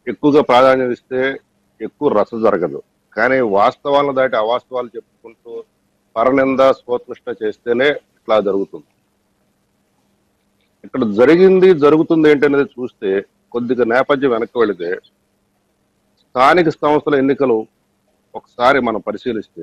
ఎక్కువగా ప్రాధాన్యత ఇస్తే ఎక్కువ రస జరగదు కానీ వాస్తవాలను దాటి అవాస్తవాలు చెప్పుకుంటూ పరనింద స్వోత్కృష్ట చేస్తేనే ఇట్లా జరుగుతుంది ఇక్కడ జరిగింది జరుగుతుంది ఏంటనేది చూస్తే కొద్దిగా నేపథ్యం వెనక్కి వెళితే స్థానిక సంస్థల ఎన్నికలు ఒకసారి మనం పరిశీలిస్తే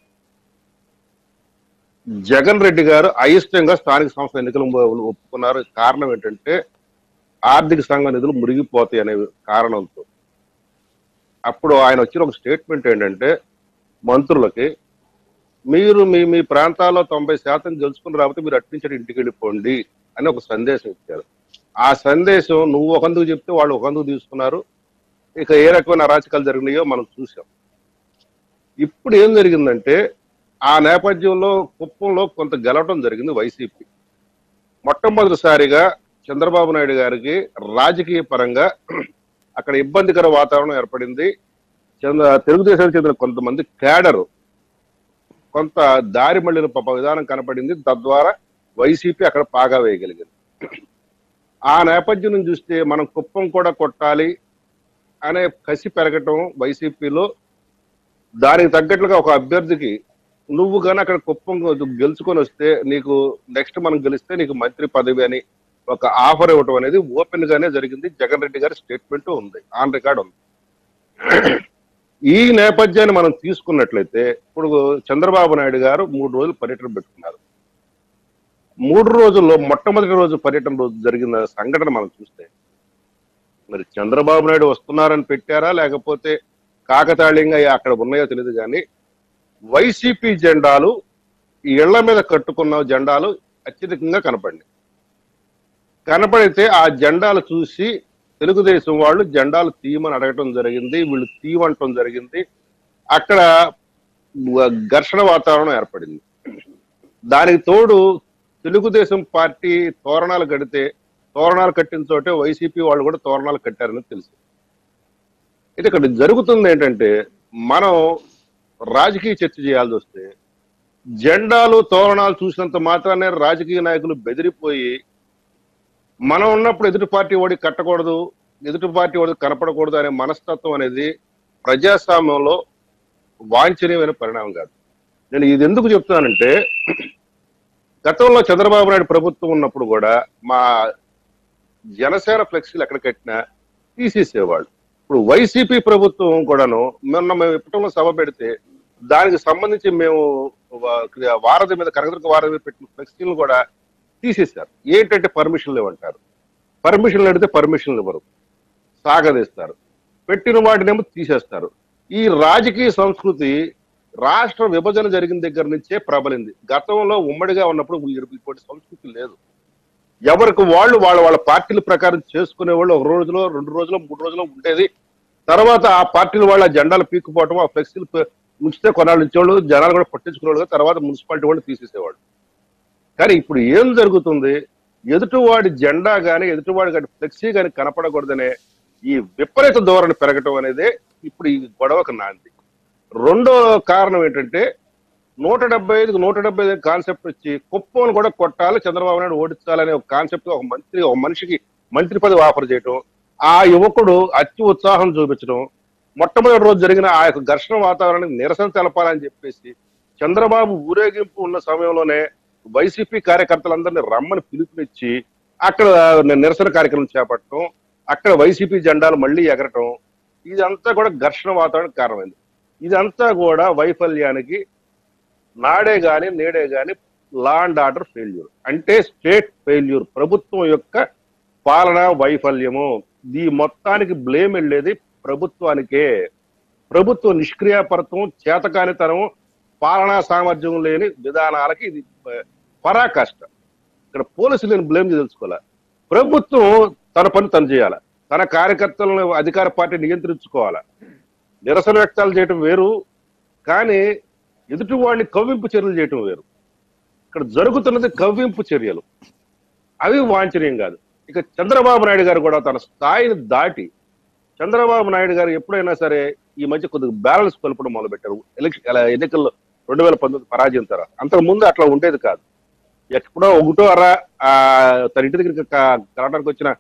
జగన్ రెడ్డి గారు అయిష్టంగా స్థానిక సంస్థల ఎన్నికలు ఒప్పుకున్నారు కారణం ఏంటంటే ఆర్థిక సంఘ నిధులు మురిగిపోతాయి అనే కారణంతో అప్పుడు ఆయన వచ్చిన ఒక స్టేట్మెంట్ ఏంటంటే మంత్రులకి మీరు మీ మీ ప్రాంతాల్లో తొంభై శాతం గెలుచుకుని రాకపోతే మీరు అట్నుంచి ఇంటికి వెళ్ళిపోండి అని ఒక సందేశం ఇచ్చారు ఆ సందేశం నువ్వు ఒకందుకు చెప్తే వాళ్ళు ఒకందుకు తీసుకున్నారు ఇక ఏ రకమైన అరాచకాలు జరిగినాయో మనం చూసాం ఇప్పుడు ఏం జరిగిందంటే ఆ నేపథ్యంలో కుప్పంలో కొంత గెలవడం జరిగింది వైసీపీ మొట్టమొదటిసారిగా చంద్రబాబు నాయుడు గారికి రాజకీయ పరంగా అక్కడ ఇబ్బందికర వాతావరణం ఏర్పడింది చంద్ర తెలుగుదేశానికి చెందిన కొంతమంది కేడరు కొంత దారి మళ్ళిన పాప విధానం కనపడింది తద్వారా వైసీపీ అక్కడ పాగా వేయగలిగింది ఆ నేపథ్యం నుంచి చూస్తే మనం కుప్పం కూడా కొట్టాలి అనే కసి పెరగటం వైసీపీలో దానికి తగ్గట్లుగా ఒక అభ్యర్థికి నువ్వు కానీ అక్కడ కుప్పం గెలుచుకొని వస్తే నీకు నెక్స్ట్ మనం గెలిస్తే నీకు మంత్రి పదవి అని ఒక ఆఫర్ ఇవ్వటం అనేది ఓపెన్ గానే జరిగింది జగన్ రెడ్డి గారి స్టేట్మెంట్ ఉంది ఆన్ రికార్డ్ ఉంది ఈ నేపథ్యాన్ని మనం తీసుకున్నట్లయితే ఇప్పుడు చంద్రబాబు నాయుడు గారు మూడు రోజులు పర్యటన పెట్టుకున్నారు మూడు రోజుల్లో మొట్టమొదటి రోజు పర్యటన రోజు జరిగిన సంఘటన మనం చూస్తే మరి చంద్రబాబు నాయుడు వస్తున్నారని పెట్టారా లేకపోతే కాకతాళీయంగా అక్కడ ఉన్నాయో తెలియదు కానీ వైసీపీ జెండాలు ఈ ఇళ్ల మీద కట్టుకున్న జెండాలు అత్యధికంగా కనపడింది కనపడితే ఆ జెండాలు చూసి తెలుగుదేశం వాళ్ళు జెండాలు తీయమని అడగటం జరిగింది వీళ్ళు తీయమంటం జరిగింది అక్కడ వ- ఘర్షణ వాతావరణం ఏర్పడింది దానికి తోడు తెలుగుదేశం పార్టీ తోరణాలు కడితే తోరణాలు కట్టిన చోటే వైసీపీ వాళ్ళు కూడా తోరణాలు కట్టారని తెలుసు ఇది ఇక్కడ జరుగుతుంది ఏంటంటే మనం రాజకీయ చర్చ చేయాల్సి వస్తే జెండాలు తోరణాలు చూసినంత మాత్రానే రాజకీయ నాయకులు బెదిరిపోయి మనం ఉన్నప్పుడు ఎదుటి పార్టీ వాడికి కట్టకూడదు ఎదుటి పార్టీ వాడికి కనపడకూడదు అనే మనస్తత్వం అనేది ప్రజాస్వామ్యంలో వాంఛనీయమైన పరిణామం కాదు నేను ఇది ఎందుకు చెప్తున్నానంటే గతంలో చంద్రబాబు నాయుడు ప్రభుత్వం ఉన్నప్పుడు కూడా మా జనసేన ఫ్లెక్సీలు ఎక్కడ కట్టినా తీసేసేవాళ్ళు ఇప్పుడు వైసీపీ ప్రభుత్వం కూడాను మొన్న మేము ఇప్పటంలో సభ పెడితే దానికి సంబంధించి మేము వా- వారధి మీద కనకదుర్గ వారధి మీద పెట్టిన ఫ్లెక్సీలు కూడా తీసేశారు ఏంటంటే పర్మిషన్లు ఇవ్వంటారు పర్మిషన్లు అడిగితే పర్మిషన్లు ఇవ్వరు సాగదీస్తారు పెట్టిన వాటినేమో తీసేస్తారు ఈ రాజకీయ సంస్కృతి రాష్ట్ర విభజన జరిగిన దగ్గర నుంచే ప్రబలింది గతంలో ఉమ్మడిగా ఉన్నప్పుడు వీరు- ఇటువంటి సంస్కృతి లేదు ఎవరికి వాళ్ళు వాళ్ళ వాళ్ళ పార్టీల ప్రకారం చేసుకునే వాళ్ళు ఒక రోజులో రెండు రోజులు మూడు రోజులు ఉండేది తర్వాత ఆ పార్టీల వాళ్ళ జెండాలు పీక్కుపోవటం ఆ ఫ్లెక్సీలు పే- ఉంచితే కొనాళ్ళు ఇచ్చేవాళ్ళు జనాలు కూడా పట్టించుకునేవాళ్ళు తర్వాత మున్సిపాలిటీ వాళ్ళు తీసేసేవాళ్ళు కానీ ఇప్పుడు ఏం జరుగుతుంది ఎదుటివాడి జెండా గాని ఎదుటివాడి గాని ఫ్లెక్సీ గాని కనపడకూడదనే ఈ విపరీత ధోరణి పెరగటం అనేది ఇప్పుడు ఈ గొడవకు నాంది రెండో కారణం ఏంటంటే నూట డెబ్బై ఐదుకు నూట డెబ్బై ఐదు కాన్సెప్ట్ వచ్చి కుప్పం కూడా కొట్టాలి చంద్రబాబు నాయుడు ఓడించాలనే ఒక కాన్సెప్ట్ ఒక మంత్రి ఒక మనిషికి మంత్రి పదవి ఆఫర్ చేయటం ఆ యువకుడు అతి ఉత్సాహం చూపించడం మొట్టమొదటి రోజు జరిగిన ఆ యొక్క ఘర్షణ వాతావరణానికి నిరసన తెలపాలని చెప్పేసి చంద్రబాబు ఊరేగింపు ఉన్న సమయంలోనే వైసీపీ కార్యకర్తలందరినీ రమ్మని పిలుపునిచ్చి అక్కడ నిరసన కార్యక్రమం చేపట్టడం అక్కడ వైసీపీ జెండాలు మళ్ళీ ఎగరటం ఇదంతా కూడా ఘర్షణ వాతావరణం కారణమైంది ఇదంతా కూడా వైఫల్యానికి నాడే గాని నేడే గాని లా అండ్ ఆర్డర్ ఫెయిల్యూర్ అంటే స్టేట్ ఫెయిల్యూర్ ప్రభుత్వం యొక్క పాలన వైఫల్యము ఈ మొత్తానికి బ్లేమ్ వెళ్ళేది ప్రభుత్వానికే ప్రభుత్వ నిష్క్రియాపరత్వం చేతకానితనం పాలనా సామర్థ్యం లేని విధానాలకి ఇది ప- పరాకాష్ట ఇక్కడ పోలీసులను బ్లేమ్ తెలుసుకోవాలి ప్రభుత్వం తన పని తను చేయాలి తన కార్యకర్తలను అధికార పార్టీ నియంత్రించుకోవాలి నిరసన వ్యక్తాలు చేయటం వేరు కానీ ఎదుటి వాడిని కవ్వింపు చర్యలు చేయటం వేరు ఇక్కడ జరుగుతున్నది కవ్వింపు చర్యలు అవి వాంఛనీయం కాదు ఇక చంద్రబాబు నాయుడు గారు కూడా తన స్థాయిని దాటి చంద్రబాబు నాయుడు గారు ఎప్పుడైనా సరే ఈ మధ్య కొద్దిగా బ్యాలెన్స్ కలపడం మొదలుపెట్టారు ఎలక్షన్ అలా ఎన్నికల్లో రెండు వేల పంతొమ్మిది పరాజయం తర్వాత అంతకు ముందు అట్లా ఉండేది కాదు ఎప్పుడో ఒకటో అరా ఆ, తన ఇంటి దగ్గరికి క- కలవడానికి వచ్చిన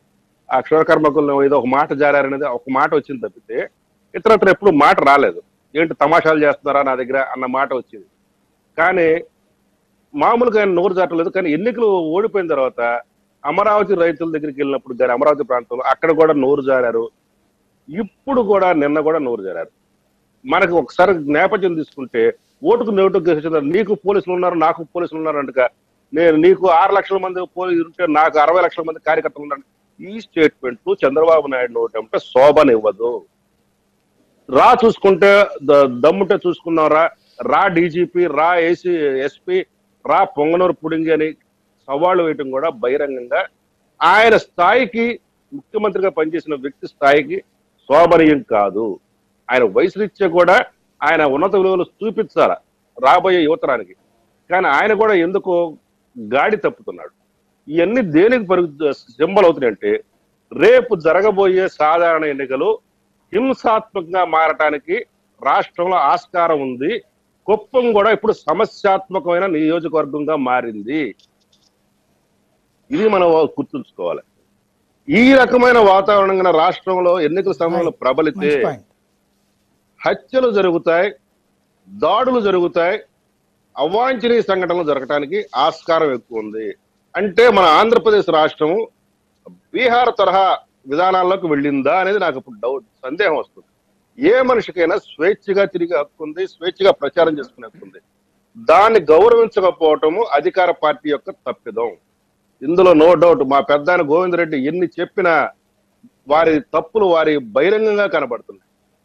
ఆ క్షురకర్మకులను ఏదో ఒక మాట జారారనేది ఒక మాట వచ్చింది తప్పితే ఇతరత్ర ఎప్పుడు మాట రాలేదు ఏంటి తమాషాలు చేస్తున్నారా నా దగ్గర అన్న మాట వచ్చింది కానీ మామూలుగా ఆయన నోరు జాటలేదు కానీ ఎన్నికలు ఓడిపోయిన తర్వాత అమరావతి రైతుల దగ్గరికి వెళ్ళినప్పుడు కానీ అమరావతి ప్రాంతంలో అక్కడ కూడా నోరు జారారు ఇప్పుడు కూడా నిన్న కూడా నోరు జారారు మనకు ఒకసారి నేపథ్యం తీసుకుంటే ఓటుకు నోటుకు గెలిచిన నీకు పోలీసులు ఉన్నారు నాకు పోలీసులు ఉన్నారు అంటగా నేను నీకు ఆరు లక్షల మంది పోలీసులు ఉంటే నాకు అరవై లక్షల మంది కార్యకర్తలు ఉన్నారు ఈ స్టేట్మెంట్ చంద్రబాబు నాయుడు నోటి అంటే శోభనివ్వదు రా చూసుకుంటే ద- దమ్ముంటే చూసుకున్నాం రా రా డీజీపీ రా ఏసీ ఎస్పీ రా పొంగనూరు పుడింగి అని సవాళ్ళు వేయటం కూడా బహిరంగంగా ఆయన స్థాయికి ముఖ్యమంత్రిగా పనిచేసిన వ్యక్తి స్థాయికి శోభనీయం కాదు ఆయన వయసు రీత్యా కూడా ఆయన ఉన్నత విలువలు చూపించాల రాబోయే యువతరానికి కానీ ఆయన కూడా ఎందుకో గాడి తప్పుతున్నాడు ఇవన్నీ దేనికి పరుగు సింబల్ అవుతున్నాయంటే రేపు జరగబోయే సాధారణ ఎన్నికలు హింసాత్మకంగా మారటానికి రాష్ట్రంలో ఆస్కారం ఉంది కుప్పం కూడా ఇప్పుడు సమస్యాత్మకమైన నియోజకవర్గంగా మారింది ఇది మనం గుర్తుంచుకోవాలి ఈ రకమైన వాతావరణం గల రాష్ట్రంలో ఎన్నికల సమయంలో ప్రబలితే మంచి పాయింట్ హత్యలు జరుగుతాయి దాడులు జరుగుతాయి అవాంఛనీయ సంఘటనలు జరగటానికి ఆస్కారం ఎక్కువ ఉంది అంటే మన ఆంధ్రప్రదేశ్ రాష్ట్రం బీహార్ తరహా విధానాల్లోకి వెళ్ళిందా అనేది నాకు ఇప్పుడు డౌట్ సందేహం వస్తుంది ఏ మనిషికైనా స్వేచ్ఛగా తిరిగి హక్కు ఉంది స్వేచ్ఛగా ప్రచారం చేసుకునే హక్కు ఉంది దాన్ని గౌరవించకపోవటము అధికార పార్టీ యొక్క తప్పిదం ఇందులో నో డౌట్ మా పెద్దాయన గోవింద్ రెడ్డి ఎన్ని చెప్పినా వారి తప్పులు వారి బహిరంగంగా కనబడుతున్నాయి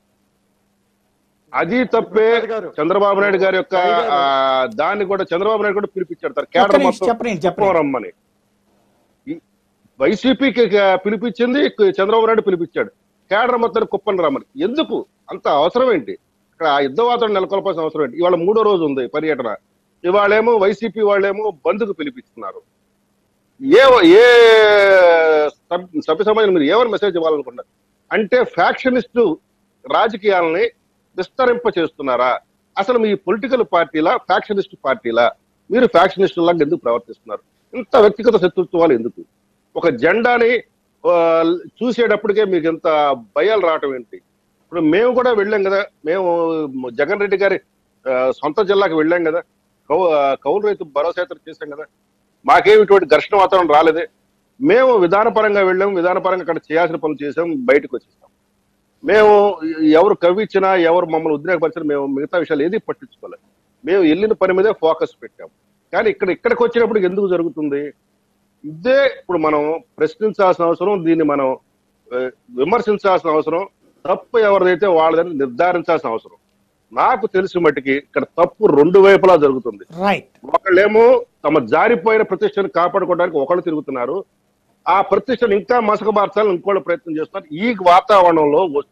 అది తప్పే గారు. చంద్రబాబు నాయుడు గారి యొక్క గారు. ఆ, దాన్ని కూడా చంద్రబాబు నాయుడు కూడా పిలిపించాడు సార్ ఒక్క కేడర్ నిమిషం మొత్తం చెప్పండి కుప్పం చెప్పండి రమ్మని ఈ వైసీపీకి పిలిపించింది చంద్రబాబు నాయుడు పిలిపించాడు కేడర్ మొత్తం కుప్పని రమ్మని ఎందుకు అంత అవసరం ఏంటి ఇక్కడ ఆ యుద్ధ వాతావరణం నెలకొల్పాల్సిన అవసరం ఏంటి ఇవాళ మూడో రోజు ఉంది పర్యటన ఇవాళేమో వైసీపీ వాళ్ళేమో బంధుకు పిలిపిస్తున్నారు ఏ ఏ సభ్- సభ్య సమాజం మీరు ఏమని మెసేజ్ ఇవ్వాలనుకున్నారు అంటే ఫ్యాక్షనిస్టు రాజకీయాలని విస్తరింప చేస్తున్నారా అసలు మీ పొలిటికల్ పార్టీలా ఫ్యాక్షనిస్ట్ పార్టీలా మీరు ఫ్యాక్షనిస్ట్ లాగా ఎందుకు ప్రవర్తిస్తున్నారు ఇంత వ్యక్తిగత శత్రుత్వాలు ఎందుకు ఒక జెండాని ఆ, చూసేటప్పటికే మీకు ఇంత భయాలు రావటం ఏంటి ఇప్పుడు మేము కూడా వెళ్ళాం కదా మేము జగన్ రెడ్డి గారి ఆ, సొంత జిల్లాకి వెళ్ళాం కదా కౌ ఆ, కౌలు రైతు భరోసా యాత్ర చేశాం కదా మాకేమి ఇటువంటి ఘర్షణ వాతావరణం రాలేదే మేము విధానపరంగా వెళ్ళాం విధానపరంగా అక్కడ చేయాల్సిన పనులు చేసాం బయటకు వచ్చేసాం మేము ఎవరు కవ్విచ్చినా ఎవరు మమ్మల్ని ఉద్రేకపరిచినా మేము మిగతా విషయాలు ఏది పట్టించుకోలేదు మేము వెళ్ళిన పని మీదే ఫోకస్ పెట్టాం కానీ ఇక్కడ ఇక్కడికి వచ్చినప్పుడు ఎందుకు జరుగుతుంది ఇదే ఇప్పుడు మనం ప్రశ్నించాల్సిన అవసరం దీన్ని మనం ఆ, విమర్శించాల్సిన అవసరం తప్పు ఎవరిదైతే వాళ్ళదని నిర్ధారించాల్సిన అవసరం నాకు తెలిసి మట్టుకి ఇక్కడ తప్పు రెండు వైపులా జరుగుతుంది రైట్ ఒకళ్ళేమో తమ జారిపోయిన ప్రతిష్టను కాపాడుకోవడానికి ఒకళ్ళు తిరుగుతున్నారు ఆ ప్రతిష్టను ఇంకా మసకబార్చాలని ఇంకోళ్ళు ప్రయత్నం చేస్తున్నారు ఈ వాతావరణంలో